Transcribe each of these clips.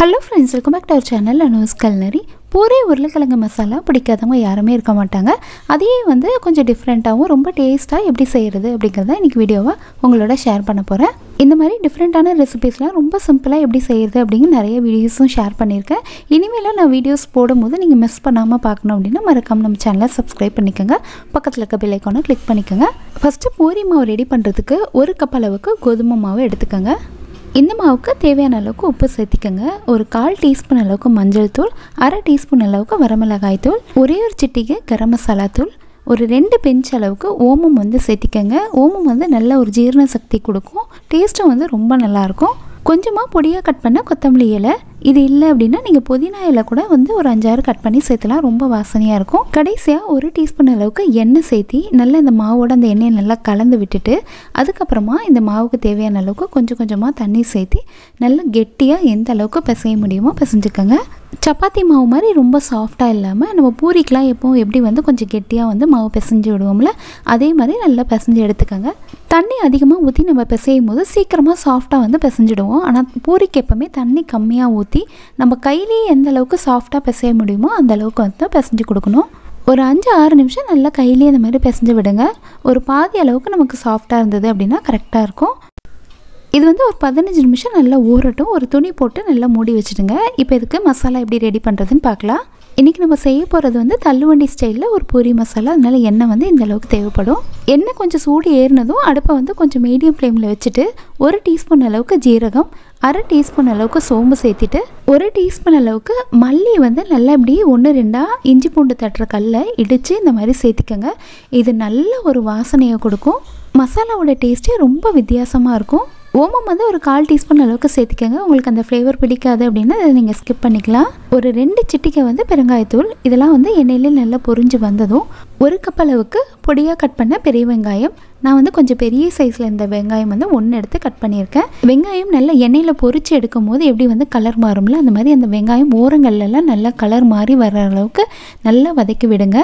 hello friends welcome back to our channel Anu's culinary puri உருளைக்கிழங்கு மசாலா பிடிக்காதவங்க யாருமே இருக்க மாட்டாங்க அதையே வந்து கொஞ்சம் டிஃப்ரெண்ட்டாகவும் ரொம்ப டேஸ்ட்டாக எப்படி செய்கிறது அப்படிங்கிறத இன்றைக்கி வீடியோவை உங்களோட ஷேர் பண்ண போகிறேன் இந்த மாதிரி டிஃப்ரெண்ட்டான ரெசிபீஸ்லாம் ரொம்ப சிம்பிளாக எப்படி செய்கிறது அப்படிங்கிற நிறைய வீடியோஸும் ஷேர் பண்ணியிருக்கேன் இனிமேல் நான் வீடியோஸ் போடும்போது நீங்கள் மிஸ் பண்ணாமல் பார்க்கணும் அப்படின்னா மறக்காம நம்ம சேனலை சப்ஸ்கிரைப் பண்ணிக்கோங்க பக்கத்தில் இருக்க பெல் ஐக்கானை கிளிக் பண்ணிக்கோங்க ஃபஸ்ட்டு பூரி மாவு ரெடி பண்ணுறதுக்கு ஒரு கப் அளவுக்கு கோதுமை மாவு எடுத்துக்கோங்க இந்த மாவுக்கு தேவையான அளவுக்கு உப்பு சேர்த்திக்கோங்க ஒரு கால் டீஸ்பூன் அளவுக்கு மஞ்சள் தூள் அரை டீஸ்பூன் அளவுக்கு வரமிளகாய் தூள் ஒரே ஒரு சிட்டிகை கரம் மசாலா தூள் ஒரு ரெண்டு பெஞ்ச் அளவுக்கு ஓமம் வந்து சேர்த்திக்கோங்க ஓமம் வந்து நல்ல ஒரு ஜீரண சக்தி கொடுக்கும் டேஸ்ட்டும் வந்து ரொம்ப நல்லாயிருக்கும் கொஞ்சமாக பொடியாக கட் பண்ண கொத்தமல்லி இலை இது இல்லை அப்படின்னா நீங்கள் புதினா இலை கூட வந்து ஒரு அஞ்சாறு கட் பண்ணி சேர்த்துலாம் ரொம்ப வாசனையாக இருக்கும் கடைசியாக ஒரு டீஸ்பூன் அளவுக்கு எண்ணெய் சேர்த்தி நல்லா இந்த மாவோட அந்த எண்ணெயை நல்லா கலந்து விட்டுட்டு அதுக்கப்புறமா இந்த மாவுக்கு தேவையான அளவுக்கு கொஞ்சம் கொஞ்சமாக தண்ணி சேர்த்தி நல்லா கெட்டியாக எந்த அளவுக்கு பிசைய முடியுமோ பிசைஞ்சுக்கோங்க சப்பாத்தி மாவு மாதிரி ரொம்ப சாஃப்டாக இல்லாமல் நம்ம பூரிக்கெலாம் எப்போவும் எப்படி வந்து கொஞ்சம் கெட்டியாக வந்து மாவு பிசைஞ்சு விடுவோம்ல அதே மாதிரி நல்லா பிசைஞ்சு எடுத்துக்கோங்க தண்ணி அதிகமாக ஊற்றி நம்ம பிசையும் போது சீக்கிரமாக சாஃப்டாக வந்து பிசைஞ்சிடுவோம் ஆனால் பூரிக்கு எப்போவுமே தண்ணி கம்மியாக ஊற்றி நம்ம கையிலேயே எந்த அளவுக்கு சாஃப்டாக பிசைய முடியுமோ அந்த அளவுக்கு வந்து பிசைஞ்சு கொடுக்கணும் ஒரு அஞ்சு ஆறு நிமிஷம் நல்லா கையிலேயே இந்த மாதிரி பிசைஞ்சு விடுங்க ஒரு பாதி அளவுக்கு நமக்கு சாஃப்டாக இருந்தது அப்படின்னா கரெக்டாக இருக்கும் இது வந்து ஒரு பதினஞ்சு நிமிஷம் நல்லா ஊறட்டும் ஒரு துணி போட்டு நல்லா மூடி வச்சுடுங்க இப்போ இதுக்கு மசாலா எப்படி ரெடி பண்ணுறதுன்னு பார்க்கலாம் இன்றைக்கி நம்ம செய்ய போகிறது வந்து தள்ளுவண்டி ஸ்டைலில் ஒரு பூரி மசாலா அதனால் எண்ணெய் வந்து இந்த அளவுக்கு தேவைப்படும் எண்ணெய் கொஞ்சம் சூடு ஏறினதும் அடுப்பை வந்து கொஞ்சம் மீடியம் ஃப்ளேமில் வச்சுட்டு ஒரு டீஸ்பூன் அளவுக்கு ஜீரகம் அரை டீஸ்பூன் அளவுக்கு சோம்பு சேர்த்திட்டு ஒரு டீஸ்பூன் அளவுக்கு மல்லி வந்து நல்லா இப்படி ஒன்று ரெண்டாக இஞ்சி பூண்டு தட்டுற கல்லை இடித்து இந்த மாதிரி சேர்த்திக்கோங்க இது நல்ல ஒரு வாசனையை கொடுக்கும் மசாலாவோட டேஸ்ட்டே ரொம்ப வித்தியாசமாக இருக்கும் ஓமம் வந்து ஒரு கால் டீஸ்பூன் அளவுக்கு சேர்த்துக்கோங்க உங்களுக்கு அந்த ஃப்ளேவர் பிடிக்காது அப்படின்னா அதை நீங்கள் ஸ்கிப் பண்ணிக்கலாம் ஒரு ரெண்டு சிட்டிக்கை வந்து பெருங்காயத்தூள் இதெல்லாம் வந்து எண்ணெயிலே நல்லா பொரிஞ்சு வந்ததும் ஒரு கப் அளவுக்கு பொடியாக கட் பண்ண பெரிய வெங்காயம் நான் வந்து கொஞ்சம் பெரிய சைஸில் இந்த வெங்காயம் வந்து ஒன்று எடுத்து கட் பண்ணியிருக்கேன் வெங்காயம் நல்லா எண்ணெயில் பொரிச்சு எடுக்கும் போது எப்படி வந்து கலர் மாறும்ல அந்த மாதிரி அந்த வெங்காயம் ஓரங்கள்லாம் நல்லா கலர் மாறி வர்ற அளவுக்கு நல்லா வதக்கி விடுங்க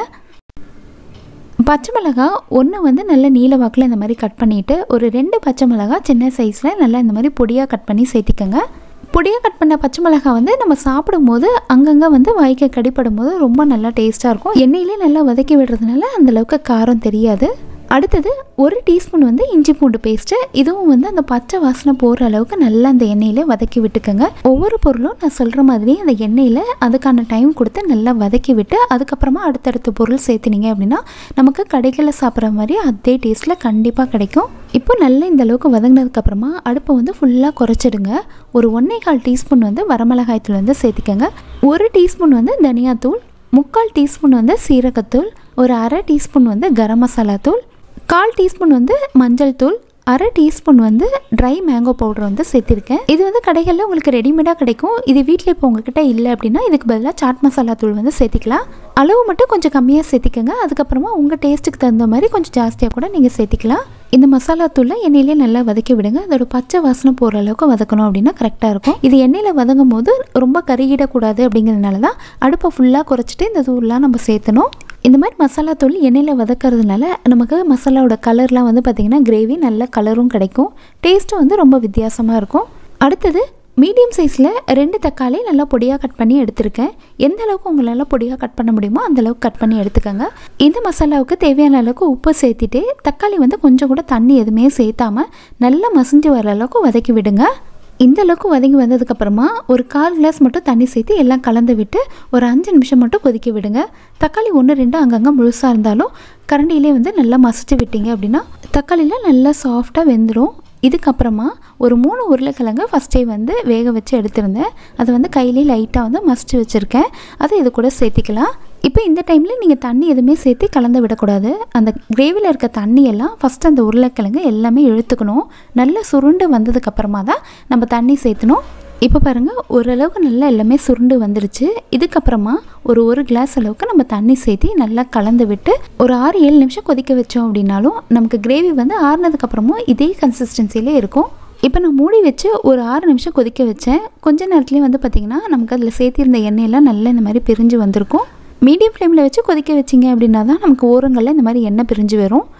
பச்சை மிளகா ஒன்று வந்து நல்ல நீல வாக்கில் இந்த மாதிரி கட் பண்ணிவிட்டு ஒரு ரெண்டு பச்சை மிளகா சின்ன சைஸில் நல்லா இந்த மாதிரி பொடியாக கட் பண்ணி சேர்த்திக்கோங்க பொடியாக கட் பண்ண பச்சை மிளகா வந்து நம்ம சாப்பிடும்போது அங்கங்கே வந்து வாய்க்க கடிப்படும் போது ரொம்ப நல்லா டேஸ்ட்டாக இருக்கும் எண்ணெயிலே நல்லா வதக்கி விடுறதுனால அந்தளவுக்கு காரம் தெரியாது அடுத்தது ஒரு டீஸ்பூன் வந்து இஞ்சி பூண்டு பேஸ்ட்டு இதுவும் வந்து அந்த பச்சை வாசனை போகிற அளவுக்கு நல்லா அந்த எண்ணெயில் வதக்கி விட்டுக்கோங்க ஒவ்வொரு பொருளும் நான் சொல்கிற மாதிரி அந்த எண்ணெயில் அதுக்கான டைம் கொடுத்து நல்லா வதக்கி விட்டு அதுக்கப்புறமா அடுத்தடுத்த பொருள் சேர்த்துனீங்க அப்படின்னா நமக்கு கடைகளில் சாப்பிட்ற மாதிரி அதே டேஸ்ட்டில் கண்டிப்பாக கிடைக்கும் இப்போ நல்லா இந்த அளவுக்கு வதங்கினதுக்கப்புறமா அடுப்பை வந்து ஃபுல்லாக குறைச்சிடுங்க ஒரு ஒன்றே கால் டீஸ்பூன் வந்து வரமிளகாய்த்தூள் வந்து சேர்த்திக்கோங்க ஒரு டீஸ்பூன் வந்து தனியாத்தூள் முக்கால் டீஸ்பூன் வந்து சீரகத்தூள் ஒரு அரை டீஸ்பூன் வந்து கரம் மசாலா தூள் கால் டீஸ்பூன் வந்து மஞ்சள் தூள் அரை டீஸ்பூன் வந்து ட்ரை மேங்கோ பவுடர் வந்து சேர்த்திருக்கேன் இது வந்து கடைகளில் உங்களுக்கு ரெடிமேடாக கிடைக்கும் இது வீட்டில் இப்போ உங்ககிட்ட இல்லை அப்படின்னா இதுக்கு பதிலாக சாட் மசாலா தூள் வந்து சேர்த்திக்கலாம் அளவு மட்டும் கொஞ்சம் கம்மியாக சேர்த்திக்கோங்க அதுக்கப்புறமா உங்கள் டேஸ்ட்டுக்கு தகுந்த மாதிரி கொஞ்சம் ஜாஸ்தியாக கூட நீங்கள் சேர்த்திக்கலாம் இந்த மசாலா தூளை எண்ணெயிலே நல்லா வதக்கி விடுங்க அதோட பச்சை வாசனை போகிற அளவுக்கு வதக்கணும் அப்படின்னா கரெக்டாக இருக்கும் இது எண்ணெயில் வதங்கும் போது ரொம்ப கருகிடக்கூடாது அப்படிங்கிறதுனால தான் அடுப்பை ஃபுல்லாக குறைச்சிட்டு இந்த தூள்லாம் நம்ம சேர்த்தணும் இந்த மாதிரி மசாலா தூள் எண்ணெயில் வதக்கிறதுனால நமக்கு மசாலாவோட கலர்லாம் வந்து பார்த்திங்கன்னா கிரேவி நல்ல கலரும் கிடைக்கும் டேஸ்ட்டும் வந்து ரொம்ப வித்தியாசமாக இருக்கும் அடுத்தது மீடியம் சைஸில் ரெண்டு தக்காளி நல்லா பொடியாக கட் பண்ணி எடுத்திருக்கேன் எந்த அளவுக்கு உங்களால் பொடியாக கட் பண்ண முடியுமோ அந்த அளவுக்கு கட் பண்ணி எடுத்துக்கோங்க இந்த மசாலாவுக்கு தேவையான அளவுக்கு உப்பு சேர்த்திட்டு தக்காளி வந்து கொஞ்சம் கூட தண்ணி எதுவுமே சேர்த்தாமல் நல்லா மசிஞ்சு வர அளவுக்கு வதக்கி விடுங்க இந்த அளவுக்கு வதங்கி வந்ததுக்கப்புறமா ஒரு கால் கிளாஸ் மட்டும் தண்ணி சேர்த்து எல்லாம் கலந்து விட்டு ஒரு அஞ்சு நிமிஷம் மட்டும் கொதிக்க விடுங்க தக்காளி ஒன்று ரெண்டு அங்கங்கே முழுசாக இருந்தாலும் கரண்டியிலே வந்து நல்லா மசிச்சு விட்டீங்க அப்படின்னா தக்காளியில் நல்லா சாஃப்டாக வெந்துடும் இதுக்கப்புறமா ஒரு மூணு உருளைக்கிழங்கு ஃபஸ்ட்டே வந்து வேக வச்சு எடுத்திருந்தேன் அதை வந்து கையிலே லைட்டாக வந்து மசிச்சு வச்சுருக்கேன் அதை இது கூட சேர்த்திக்கலாம் இப்போ இந்த டைமில் நீங்கள் தண்ணி எதுவுமே சேர்த்து கலந்து விடக்கூடாது அந்த கிரேவியில் இருக்க தண்ணியெல்லாம் ஃபஸ்ட் அந்த உருளைக்கிழங்கு எல்லாமே இழுத்துக்கணும் நல்லா சுருண்டு வந்ததுக்கப்புறமா தான் நம்ம தண்ணி சேர்த்தணும் இப்போ பாருங்கள் ஓரளவுக்கு நல்லா எல்லாமே சுருண்டு வந்துருச்சு இதுக்கப்புறமா ஒரு ஒரு கிளாஸ் அளவுக்கு நம்ம தண்ணி சேர்த்து நல்லா கலந்து விட்டு ஒரு ஆறு ஏழு நிமிஷம் கொதிக்க வச்சோம் அப்படின்னாலும் நமக்கு கிரேவி வந்து ஆறுனதுக்கப்புறமும் இதே கன்சிஸ்டன்சிலே இருக்கும் இப்போ நான் மூடி வச்சு ஒரு ஆறு நிமிஷம் கொதிக்க வச்சேன் கொஞ்ச நேரத்துலேயே வந்து பார்த்திங்கன்னா நமக்கு அதில் சேர்த்திருந்த எண்ணெயெல்லாம் நல்லா இந்த மாதிரி பிரிஞ்சு வந்திருக்கும் மீடியம் ஃப்ளேமில் வச்சு கொதிக்க வச்சிங்க அப்படின்னா தான் நமக்கு ஓரங்களில் இந்த மாதிரி எண்ணெய் பிரிஞ்சு வரும்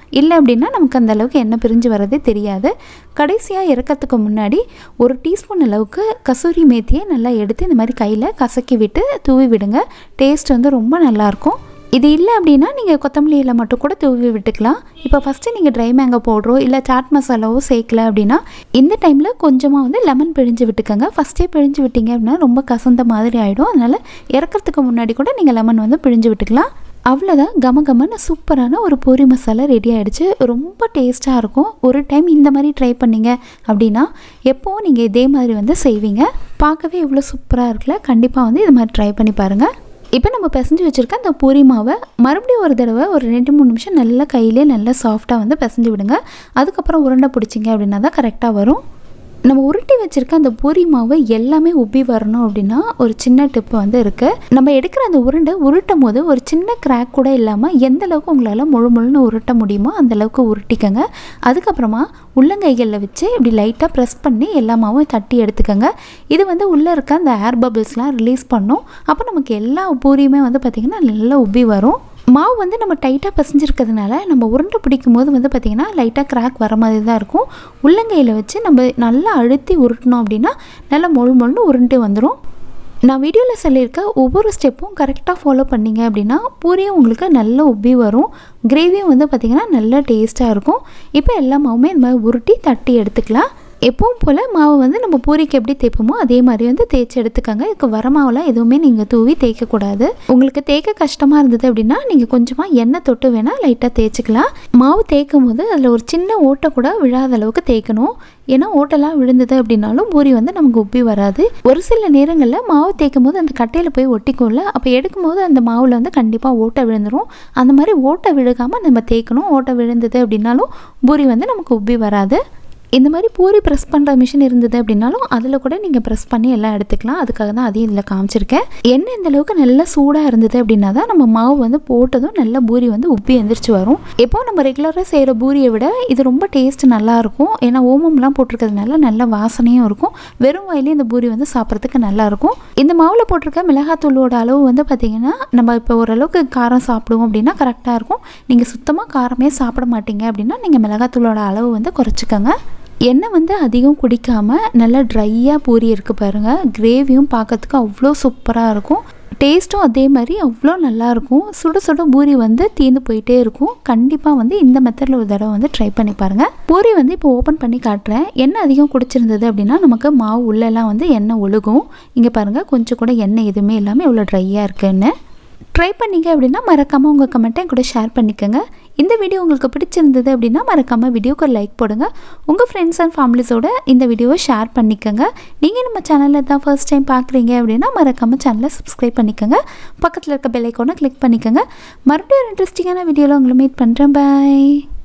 இல்லை அப்படின்னா நமக்கு அந்த அளவுக்கு எண்ணெய் பிரிஞ்சு வரதே தெரியாது கடைசியாக இறக்கிறதுக்கு முன்னாடி ஒரு டீஸ்பூன் அளவுக்கு கசூரி மேத்தியை நல்லா எடுத்து இந்த மாதிரி கையில் கசக்கி விட்டு தூவி விடுங்க டேஸ்ட் வந்து ரொம்ப நல்லாயிருக்கும் இது இல்லை அப்படின்னா நீங்கள் கொத்தமல்லி இலை மட்டும் கூட தூவி விட்டுக்கலாம் இப்போ ஃபஸ்ட்டு நீங்கள் ட்ரை மேங்கோ பவுட்ரோ இல்லை சாட் மசாலாவோ சேர்க்கல அப்படின்னா இந்த டைமில் கொஞ்சமாக வந்து லெமன் பிழிஞ்சு விட்டுக்கோங்க ஃபஸ்ட்டே பிழிஞ்சு விட்டீங்க அப்படின்னா ரொம்ப கசந்த மாதிரி ஆகிடும் அதனால் இறக்கிறதுக்கு முன்னாடி கூட நீங்கள் லெமன் வந்து பிழிஞ்சு விட்டுக்கலாம் அவ்வளோதான் கம கமன்னு சூப்பரான ஒரு பூரி மசாலா ரெடி ஆகிடுச்சு ரொம்ப டேஸ்ட்டாக இருக்கும் ஒரு டைம் இந்த மாதிரி ட்ரை பண்ணீங்க அப்படின்னா எப்போவும் நீங்கள் இதே மாதிரி வந்து செய்வீங்க பார்க்கவே இவ்வளோ சூப்பராக இருக்குல்ல கண்டிப்பாக வந்து இது மாதிரி ட்ரை பண்ணி பாருங்கள் இப்போ நம்ம பிசைஞ்சு வச்சுருக்க அந்த பூரி மாவை மறுபடியும் ஒரு தடவை ஒரு ரெண்டு மூணு நிமிஷம் நல்லா கையிலே நல்லா சாஃப்டாக வந்து பிசைஞ்சு விடுங்க அதுக்கப்புறம் உருண்டை பிடிச்சிங்க அப்படின்னா தான் கரெக்டாக வரும் நம்ம உருட்டி வச்சுருக்க அந்த பூரி மாவு எல்லாமே உப்பி வரணும் அப்படின்னா ஒரு சின்ன டிப்பு வந்து இருக்குது நம்ம எடுக்கிற அந்த உருண்டை உருட்டும் போது ஒரு சின்ன கிராக் கூட இல்லாமல் எந்த அளவுக்கு உங்களால் முழு முழுன்னு உருட்ட முடியுமோ அந்த அளவுக்கு உருட்டிக்கங்க அதுக்கப்புறமா உள்ளங்கைகளில் வச்சு இப்படி லைட்டாக ப்ரெஸ் பண்ணி எல்லா மாவும் தட்டி எடுத்துக்கோங்க இது வந்து உள்ளே இருக்க அந்த ஏர் பபிள்ஸ்லாம் ரிலீஸ் பண்ணும் அப்போ நமக்கு எல்லா பூரியுமே வந்து பார்த்திங்கன்னா நல்லா உப்பி வரும் மாவு வந்து நம்ம டைட்டாக பசைஞ்சிருக்கிறதுனால நம்ம உருண்டை பிடிக்கும் போது வந்து பார்த்திங்கன்னா லைட்டாக கிராக் வர மாதிரி தான் இருக்கும் உள்ளங்கையில் வச்சு நம்ம நல்லா அழுத்தி உருட்டினோம் அப்படின்னா நல்லா மொழு மொழு உருண்டு வந்துடும் நான் வீடியோவில் சொல்லியிருக்க ஒவ்வொரு ஸ்டெப்பும் கரெக்டாக ஃபாலோ பண்ணிங்க அப்படின்னா பூரியும் உங்களுக்கு நல்ல உப்பி வரும் கிரேவியும் வந்து பார்த்திங்கன்னா நல்ல டேஸ்ட்டாக இருக்கும் இப்போ எல்லா மாவுமே இந்த மாதிரி உருட்டி தட்டி எடுத்துக்கலாம் எப்பவும் போல் மாவு வந்து நம்ம பூரிக்கு எப்படி தேய்ப்போமோ அதே மாதிரி வந்து தேய்ச்சி எடுத்துக்கோங்க இதுக்கு வர மாவுலாம் எதுவுமே நீங்கள் தூவி தேய்க்கக்கூடாது உங்களுக்கு தேய்க்க கஷ்டமாக இருந்தது அப்படின்னா நீங்கள் கொஞ்சமாக எண்ணெய் தொட்டு வேணால் லைட்டாக தேய்ச்சிக்கலாம் மாவு தேய்க்கும் போது அதில் ஒரு சின்ன ஓட்டை கூட விழாத அளவுக்கு தேய்க்கணும் ஏன்னா ஓட்டெல்லாம் விழுந்தது அப்படின்னாலும் பூரி வந்து நமக்கு உப்பி வராது ஒரு சில நேரங்களில் மாவு தேய்க்கும் போது அந்த கட்டையில் போய் ஒட்டிக்கும்ல அப்போ எடுக்கும் போது அந்த மாவில் வந்து கண்டிப்பாக ஓட்டை விழுந்துடும் அந்த மாதிரி ஓட்டை விழுகாமல் நம்ம தேய்க்கணும் ஓட்டை விழுந்தது அப்படின்னாலும் பூரி வந்து நமக்கு உப்பி வராது இந்த மாதிரி பூரி ப்ரெஸ் பண்ணுற மிஷின் இருந்தது அப்படின்னாலும் அதில் கூட நீங்கள் ப்ரெஸ் பண்ணி எல்லாம் எடுத்துக்கலாம் அதுக்காக தான் அதையும் இதில் காமிச்சிருக்கேன் எண்ணெய் இந்த அளவுக்கு நல்லா சூடாக இருந்தது அப்படின்னா தான் நம்ம மாவு வந்து போட்டதும் நல்லா பூரி வந்து உப்பி எந்திரிச்சு வரும் எப்போ நம்ம ரெகுலராக செய்கிற பூரியை விட இது ரொம்ப டேஸ்ட் நல்லாயிருக்கும் ஏன்னா ஓமம்லாம் போட்டிருக்கிறதுனால நல்ல வாசனையும் இருக்கும் வெறும் வாயிலே இந்த பூரி வந்து சாப்பிட்றதுக்கு நல்லாயிருக்கும் இந்த மாவில் போட்டிருக்க மிளகாத்தூளோட அளவு வந்து பார்த்திங்கன்னா நம்ம இப்போ ஓரளவுக்கு காரம் சாப்பிடுவோம் அப்படின்னா கரெக்டாக இருக்கும் நீங்கள் சுத்தமாக காரமே சாப்பிட மாட்டீங்க அப்படின்னா நீங்கள் மிளகாத்தூளோட அளவு வந்து குறைச்சிக்கோங்க எண்ணெய் வந்து அதிகம் குடிக்காமல் நல்லா ட்ரையாக பூரி இருக்குது பாருங்கள் கிரேவியும் பார்க்கறதுக்கு அவ்வளோ சூப்பராக இருக்கும் டேஸ்ட்டும் அதே மாதிரி அவ்வளோ நல்லாயிருக்கும் சுட சுட பூரி வந்து தீர்ந்து போயிட்டே இருக்கும் கண்டிப்பாக வந்து இந்த மெத்தடில் ஒரு தடவை வந்து ட்ரை பண்ணி பாருங்கள் பூரி வந்து இப்போ ஓப்பன் பண்ணி காட்டுறேன் எண்ணெய் அதிகம் குடிச்சிருந்தது அப்படின்னா நமக்கு மாவு உள்ளெல்லாம் வந்து எண்ணெய் ஒழுகும் இங்கே பாருங்கள் கொஞ்சம் கூட எண்ணெய் எதுவுமே இல்லாமல் இவ்வளோ ட்ரையாக இருக்குன்னு ட்ரை பண்ணீங்க அப்படின்னா மறக்காமல் உங்கள் கமெண்ட்டை கூட ஷேர் பண்ணிக்கோங்க இந்த வீடியோ உங்களுக்கு பிடிச்சிருந்தது அப்படின்னா மறக்காமல் வீடியோக்கு ஒரு லைக் போடுங்க உங்கள் ஃப்ரெண்ட்ஸ் அண்ட் ஃபேமிலிஸோட இந்த வீடியோவை ஷேர் பண்ணிக்கோங்க நீங்கள் நம்ம சேனலில் தான் ஃபர்ஸ்ட் டைம் பார்க்குறீங்க அப்படின்னா மறக்காமல் சேனலை சப்ஸ்கிரைப் பண்ணிக்கோங்க பக்கத்தில் இருக்க பெல் ஐக்கானை கிளிக் பண்ணிக்கோங்க மறுபடியும் ஒரு இன்ட்ரெஸ்டிங்கான வீடியோவில் உங்களை மீட் பண்ணுறேன் பாய்